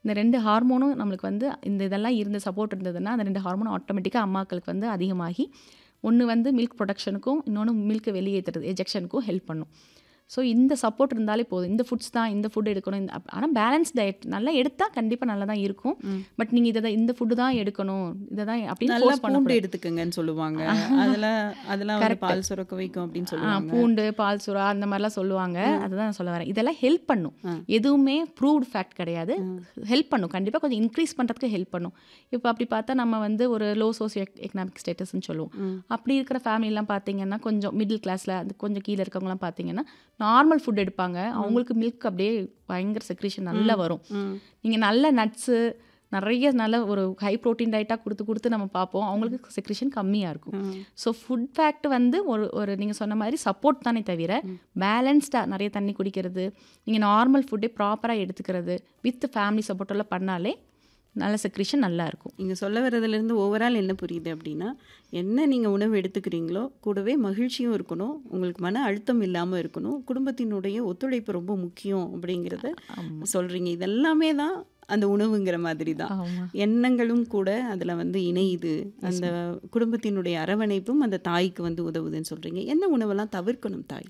இந்த ரெண்டு ஹார்மோனும் நம்மளுக்கு வந்து இந்த இதெல்லாம் இருந்த சப்போர்ட் இருந்ததுன்னா அந்த ரெண்டு ஹார்மோனும் ஆட்டோமேட்டிக்காக அம்மாக்களுக்கு வந்து அதிகமாகி ஒன்று வந்து மில்க் ப்ரொடக்ஷனுக்கும் இன்னொன்று மில்க் வெளியேற்றுறது எஜெக்ஷனுக்கும் ஹெல்ப் பண்ணும் ஸோ இந்த சப்போர்ட் இருந்தாலே போதும் இந்த ஃபுட்ஸ் தான் இந்த ஃபுட் எடுக்கணும் இந்த ஆனால் பேலன்ஸ் டயட் நல்லா எடுத்தால் கண்டிப்பாக நல்லா தான் இருக்கும் பட் நீங்கள் இதை தான் இந்த ஃபுட்டு தான் எடுக்கணும் இதை தான் அப்படின்னு நல்லா force பண்ண பூண்டு எடுத்துக்கங்கன்னு சொல்லுவாங்க அதெல்லாம் அதெல்லாம் வந்து பால் சுரக்க வைக்கும் அப்படின்னு ஆ, சொல்லுவாங்க பூண்டு பால் சுறா அந்த மாதிரிலாம் சொல்லுவாங்க அதுதான் நான் சொல்ல வரேன் இதெல்லாம் ஹெல்ப் பண்ணும் எதுவுமே ப்ரூவ்டு ஃபேக்ட் கிடையாது ஹெல்ப் பண்ணும் கண்டிப்பாக கொஞ்சம் இன்க்ரீஸ் பண்ணுறதுக்கு ஹெல்ப் பண்ணும் இப்போ அப்படி பார்த்தா நம்ம வந்து ஒரு லோ சோசியோ எக்கனாமிக் ஸ்டேட்டஸ்னு சொல்லுவோம் அப்படி இருக்கிற ஃபேமிலிலாம் பார்த்தீங்கன்னா கொஞ்சம் மிடில் கிளாஸில் அது கொஞ்சம் கீழே இருக்கவங்கலாம் பார்த்தீங்கன்னா நார்மல் ஃபுட் எடுப்பாங்க அவங்களுக்கு மில்க் அப்படியே பயங்கர செக்ரேஷன் நல்லா வரும் நீங்கள் நல்ல நட்ஸு நிறைய நல்ல ஒரு ஹை ப்ரோட்டீன் டயட்டாக கொடுத்து கொடுத்து நம்ம பார்ப்போம் அவங்களுக்கு செக்ரேஷன் கம்மியாக இருக்கும் ஸோ ஃபுட் ஃபேக்ட் வந்து ஒரு ஒரு நீங்கள் சொன்ன மாதிரி சப்போர்ட் தானே தவிர பேலன்ஸ்டாக நிறைய தண்ணி குடிக்கிறது நீங்கள் நார்மல் ஃபுட்டே ப்ராப்பராக எடுத்துக்கிறது வித் ஃபேமிலி சப்போர்ட்டெல்லாம் பண்ணாலே நல்ல செக்ரேஷன் நல்லா இருக்கும் நீங்க சொல்ல வர்றதுலேருந்து ஓவரால் என்ன புரியுது அப்படின்னா என்ன நீங்கள் உணவு எடுத்துக்கிறீங்களோ கூடவே மகிழ்ச்சியும் இருக்கணும் உங்களுக்கு மன அழுத்தம் இல்லாமல் இருக்கணும் குடும்பத்தினுடைய ஒத்துழைப்பு ரொம்ப முக்கியம் அப்படிங்கிறத சொல்கிறீங்க இதெல்லாமே தான் அந்த உணவுங்கிற மாதிரி தான் ஆமாம் எண்ணங்களும் கூட அதில் வந்து இணையுது அந்த குடும்பத்தினுடைய அரவணைப்பும் அந்த தாய்க்கு வந்து உதவுதுன்னு சொல்கிறீங்க என்ன உணவெல்லாம் தவிர்க்கணும் தாய்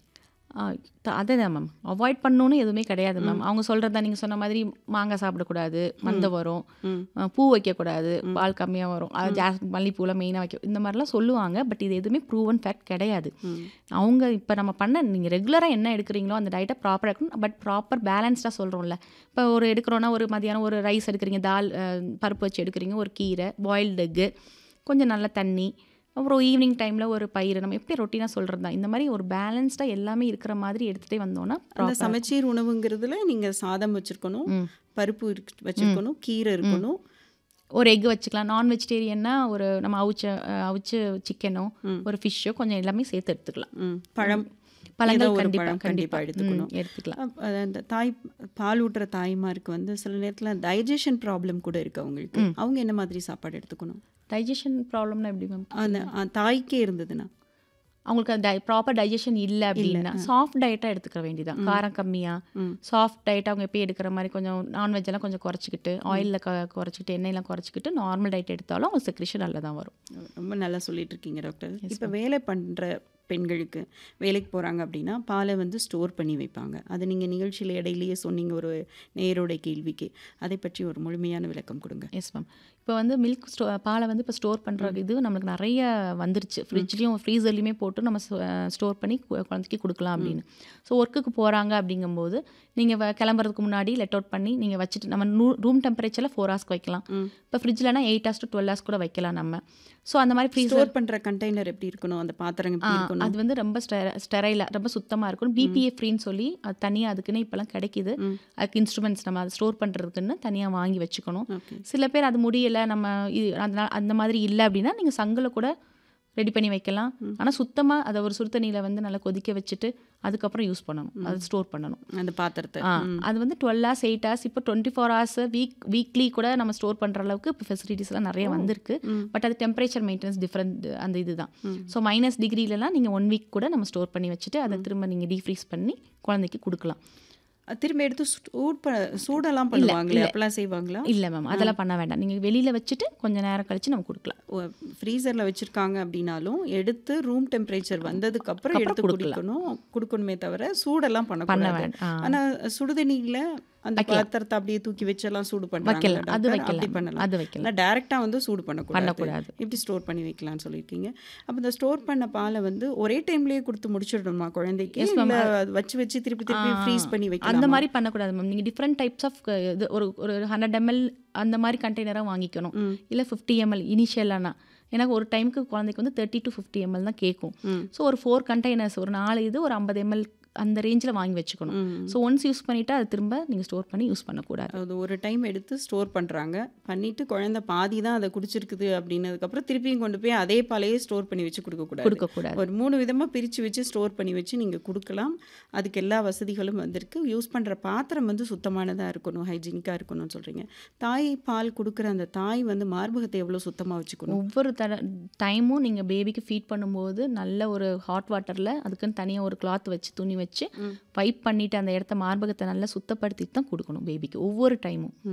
அதே தான் மேம் அவாய்ட் பண்ணணும்னு எதுவுமே கிடையாது மேம் அவங்க சொல்கிறதா நீங்கள் சொன்ன மாதிரி மாங்காய் சாப்பிடக்கூடாது மந்த வரும் அஹ் பூ வைக்கக்கூடாது பால் கம்மியாக வரும் அது ஜாஸ் மல்லிப்பூலாம் மெயினாக வைக்க இந்த மாதிரிலாம் சொல்லுவாங்க பட் இது எதுவுமே ப்ரூவன் ஃபேக்ட் கிடையாது அவங்க இப்போ நம்ம பண்ண நீங்கள் ரெகுலராக என்ன எடுக்கிறீங்களோ அந்த டயட்டை ப்ராப்பராக இருக்கணும் பட் ப்ராப்பர் பேலன்ஸ்டாக சொல்கிறோம்ல இப்போ ஒரு எடுக்கிறோன்னா ஒரு மதியானம் ஒரு ரைஸ் எடுக்கிறீங்க தால் அஹ், பருப்பு வச்சு எடுக்கிறீங்க ஒரு கீரை பாயில்டு எக்கு கொஞ்சம் நல்ல தண்ணி அப்புறம் ஈவினிங் டைமில் ஒரு பயிர் நம்ம எப்படி ரொட்டீனாக சொல்கிறது தான் இந்த மாதிரி ஒரு பேலன்ஸ்டாக எல்லாமே இருக்கிற மாதிரி எடுத்துகிட்டே வந்தோன்னா அந்த சமச்சீர் உணவுங்கிறதுல நீங்கள் சாதம் வச்சுருக்கணும் பருப்பு இருக்கு வச்சுருக்கணும் கீரை இருக்கணும் ஒரு எக் வச்சுக்கலாம் நான் வெஜிடேரியன்னா ஒரு நம்ம அவிச்ச அஹ், அவிச்ச சிக்கனோ ஒரு ஃபிஷ்ஷோ கொஞ்சம் எல்லாமே சேர்த்து எடுத்துக்கலாம் ம், பழம் பழங்கள் ஏதோ ஒரு கண்டிப்பா, பழம் கண்டிப்பா. கண்டிப்பாக எடுத்துக்கணும் ம், எடுத்துக்கலாம். அப்- அது அந்த தாய் பால் ஊட்டுற தாய்மாருக்கு வந்து சில நேரத்தில் டைஜஷன் ப்ராப்ளம் கூட இருக்கு அவங்களுக்கு அவங்க என்ன மாதிரி சாப்பாடு எடுத்துக்கணும் டைஜஷன் ப்ராப்ளம்னா எப்படி மேம் அந்த அ, தாய்க்கே இருந்ததுன்னா அவங்களுக்கு அந்த ப்ராப்பர் டைஜஷன் இல்லை அப்படின்னா சாஃப்ட் டயட்டாக எடுத்துக்க வேண்டியதான் காரம் கம்மியாக சாஃப்ட் டயட் அவங்க எப்பயும் எடுக்கிற மாதிரி கொஞ்சம் நான்வெஜ் எல்லாம் கொஞ்சம் குறைச்சிக்கிட்டு ஆயிலில் குறைச்சிக்கிட்டு எண்ணெயெல்லாம் குறைச்சிக்கிட்டு நார்மல் டயட் எடுத்தாலும் அவங்க செக்ரேஷன் நல்லா தான் வரும் ரொம்ப நல்லா சொல்லிட்டு இருக்கீங்க டாக்டர் இப்போ வேலை பண்ணுற பெண்களுக்கு வேலைக்கு போகிறாங்க அப்படின்னா பாலை வந்து ஸ்டோர் பண்ணி வைப்பாங்க அது நீங்கள் நிகழ்ச்சியில் இடையிலேயே சொன்னீங்க ஒரு நேரோட கேள்விக்கு அதை பற்றி ஒரு முழுமையான விளக்கம் கொடுங்க எஸ் மேம் இப்போ வந்து மில்க் ஸ்டோ பாலை வந்து இப்போ ஸ்டோர் பண்ணுற இது நம்மளுக்கு நிறைய வந்துருச்சு ஃப்ரிட்ஜ்லேயும் ஃப்ரீசர்லேயுமே போட்டு நம்ம ஸ்டோர் பண்ணி கு- குழந்தைக்கு கொடுக்கலாம் அப்படின்னு ஸோ ஒர்க்குக்கு போகிறாங்க அப்படிங்கும்போது நீங்கள் கிளம்புறதுக்கு முன்னாடி லெட் அவுட் பண்ணி நீங்கள் வச்சுட்டு நம்ம ரூம் டெம்பரேச்சரில் ஃபோர் ஹவர்ஸ்க்கு வைக்கலாம் இப்போ ஃப்ரிட்ஜ்லனா eight hours to twelve hours கூட வைக்கலாம் நம்ம ஸோ அந்த மாதிரி ஃப்ரீசர் ஸ்டோர் பண்ணுற கண்டெய்னர் எப்படி இருக்கணும் அந்த பாத்திரம் எப்படி இருக்கணும் அது வந்து ரொம்ப ஸ்டெரைலாக ரொம்ப சுத்தமாக இருக்கும் பிபிஏ ஃப்ரீன்னு சொல்லி அது தனியாக அதுக்குன்னு இப்போலாம் கிடைக்குது அதுக்கு இன்ஸ்ட்ருமெண்ட்ஸ் நம்ம அதை ஸ்டோர் பண்ணுறதுக்குன்னு தனியாக வாங்கி வச்சுக்கணும் ஓகே சில பேர் அது முடியலை நம்ம இது அதனால் அந்த மாதிரி இல்லை அப்படின்னா நீங்கள் சங்கில் கூட ரெடி பண்ணி வைக்கலாம் ஆனால் சுத்தமாக அதை ஒரு சுடு தண்ணியில் வந்து நல்லா கொதிக்க வச்சுட்டு அதுக்கப்புறம் யூஸ் பண்ணணும் அதை ஸ்டோர் பண்ணணும் அந்த பாத்திரத்தை ஆ அது வந்து டுவெல் ஹவர்ஸ் எயிட் ஹவர்ஸ் இப்போ twenty four hours week weekly கூட நம்ம ஸ்டோர் பண்ணுற அளவுக்கு இப்போ ஃபெசிலிட்டிஸ்லாம் நிறைய வந்திருக்கு பட் அது டெம்பரேச்சர் மெயின்டெனன்ஸ் டிஃப்ரெண்ட் அந்த இதுதான் ஸோ மைனஸ் டிகிரிலலாம் நீங்கள் ஒன் வீக் கூட நம்ம ஸ்டோர் பண்ணி வச்சுட்டு அதை திரும்ப நீங்கள் டீஃப்ரீஸ் பண்ணி குழந்தைக்கு கொடுக்கலாம் அது திரும்ப எடுத்து சூட் ப சூடெல்லாம் பண்ணுவாங்களே அப்பெல்லாம் செய்வாங்களா இல்லை மேம் அதெல்லாம் பண்ண வேண்டாம் நீங்கள் வெளியில் வச்சுட்டு கொஞ்சம் நேரம் கழிச்சு நம்ம கொடுக்கலாம் ஃப்ரீசரில் வச்சுருக்காங்க அப்படின்னாலும் எடுத்து ரூம் டெம்பரேச்சர் வந்ததுக்கு அப்புறம் எடுத்து குடிக்கணும் கொடுக்கணுமே தவிர சூடெல்லாம் பண்ண பண்ணக்கூடாது வேண்டாம் ஆனால் சுடுதண்ணியில் அந்த பாத்திரத்தை அப்படியே தூக்கி வச்செல்லாம் சூடு வைக்கலாம் பண்ணுறாங்க அது அப்படி வைக்கலாம் பண்ணலாம் அது வைக்கலாம் ஆனால் டேரெக்டாக வந்து சூடு பண்ணக்கூடாது பண்ணக்கூடாது. இப்படி ஸ்டோர் பண்ணி வைக்கலாம்னு சொல்லியிருக்கீங்க அப்போ இந்த ஸ்டோர் பண்ண பாலை வந்து ஒரே டைம்லேயே கொடுத்து முடிச்சிடணுமா குழந்தைக்கு இல்லை வச்சு வச்சு திருப்பி திருப்பி ஃப்ரீஸ் பண்ணி வைக்கலாம் அந்த மாதிரி பண்ணக்கூடாது மேம் நீங்கள் டிஃப்ரெண்ட் டைப்ஸ் ஆஃப் இது ஒரு ஒரு ஹண்ட்ரட் எம்எல் அந்த மாதிரி கண்டெய்னராக வாங்கிக்கணும் இல்லை ஃபிஃப்டி எம்எல் இனிஷியலானா எனக்கு ஒரு டைமுக்கு குழந்தைக்கு வந்து தேர்ட்டி டு ஃபிஃப்டி எம்எல் தான் கேட்கும் ஸோ ஒரு ஃபோர் கண்டெய்னர்ஸ் ஒரு நாலு இது ஒரு ஐம்பது எம்எல் அந்த ரேஞ்சில் வாங்கி வச்சுக்கணும் ஸோ ஒன்ஸ் யூஸ் பண்ணிவிட்டு அதை திரும்ப நீங்கள் ஸ்டோர் பண்ணி யூஸ் பண்ணக்கூடாது அது ஒரு டைம் எடுத்து ஸ்டோர் பண்ணுறாங்க பண்ணிட்டு குழந்தை பாதி தான் அதை குடிச்சிருக்குது அப்படின்னதுக்கப்புறம் திருப்பியும் கொண்டு போய் அதே பாலையே ஸ்டோர் பண்ணி வச்சு கொடுக்கக்கூடாது கொடுக்கக்கூடாது ஒரு மூணு விதமாக பிரித்து வச்சு ஸ்டோர் பண்ணி வச்சு நீங்கள் கொடுக்கலாம் அதுக்கு எல்லா வசதிகளும் வந்திருக்கு யூஸ் பண்ணுற பாத்திரம் வந்து சுத்தமானதாக இருக்கணும் ஹைஜீனிக்காக இருக்கணும்னு சொல்கிறீங்க தாய் பால் கொடுக்குற அந்த தாய் வந்து மார்பகத்தை எவ்வளோ சுத்தமாக வச்சுக்கணும் ஒவ்வொரு தர டைமும் நீங்கள் பேபிக்கு ஃபீட் பண்ணும்போது நல்ல ஒரு ஹாட் வாட்டரில் அதுக்குன்னு தனியாக ஒரு கிளாத் வச்சு துணி வச்சு வைப் பண்ணிவிட்டு அந்த இடத்த மார்பகத்தை நல்லா சுத்தப்படுத்திட்டு தான் கொடுக்கணும் பேபிக்கு ஒவ்வொரு டைமும்